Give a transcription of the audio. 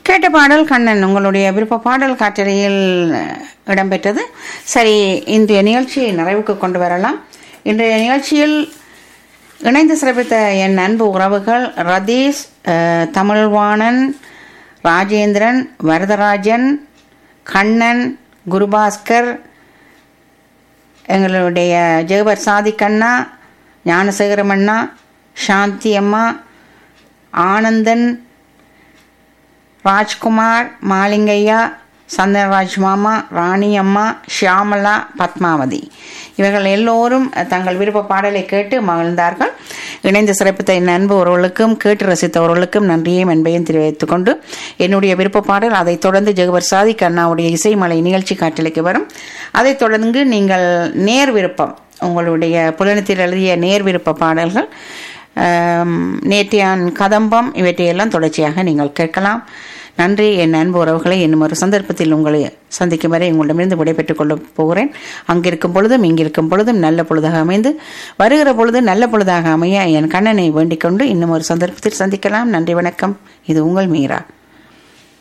கேட்ட பாடல் கண்ணன் உங்களுடைய விருப்ப பாடல் காற்றறையில் இடம்பெற்றது சரி இன்றைய நிகழ்ச்சியை நிறைவுக்கு கொண்டு வரலாம் இன்றைய நிகழ்ச்சியில் இணைந்து சிறப்பித்த என் அன்பு உறவுகள் ரதீஷ் அஹ், தமிழ்வாணன் ராஜேந்திரன் வரதராஜன் கண்ணன் குருபாஸ்கர் எங்களுடைய ஜெகபர் சாதிக்கண்ணா ஞானசேகரம் அண்ணா சாந்தி அம்மா ஆனந்தன் ராஜ்குமார் மாலிங்கையா சந்தனராஜ் மாமா ராணி அம்மா ஷியாமலா பத்மாவதி இவர்கள் எல்லோரும் தங்கள் விருப்ப பாடலை கேட்டு மகிழ்ந்தார்கள் இணைந்து சிறப்பித்த என் அன்பு ஒருவர்களுக்கும் கேட்டு ரசித்தவர்களுக்கும் நன்றியையும் அன்பையும் தெரிவித்துக் கொண்டு என்னுடைய விருப்ப பாடல் அதைத் தொடர்ந்து ஜெகவர் சாதிக் அண்ணாவுடைய இசைமலை நிகழ்ச்சி காட்டலைக்கு வரும் அதைத் தொடர்ந்து நீங்கள் நேர் விருப்பம் உங்களுடைய புலனத்தில் எழுதிய நேர் விருப்ப பாடல்கள் ஆம், நேற்றையான் கதம்பம் இவற்றையெல்லாம் தொடர்ச்சியாக நீங்கள் கேட்கலாம் நன்றி என் அன்பு உறவுகளை இன்னும் ஒரு சந்தர்ப்பத்தில் உங்களை சந்திக்கும் வரை உங்களிடமிருந்து விடைபெற்றுக் கொள்ளப் போகிறேன் அங்கிருக்கும் பொழுதும் இங்கிருக்கும் பொழுதும் நல்ல பொழுதாக அமைந்து வருகிற பொழுது நல்ல பொழுதாக அமைய என் கண்ணனை வேண்டிக் கொண்டு இன்னும் ஒரு சந்தர்ப்பத்தில் சந்திக்கலாம் நன்றி வணக்கம் இது உங்கள் மீரா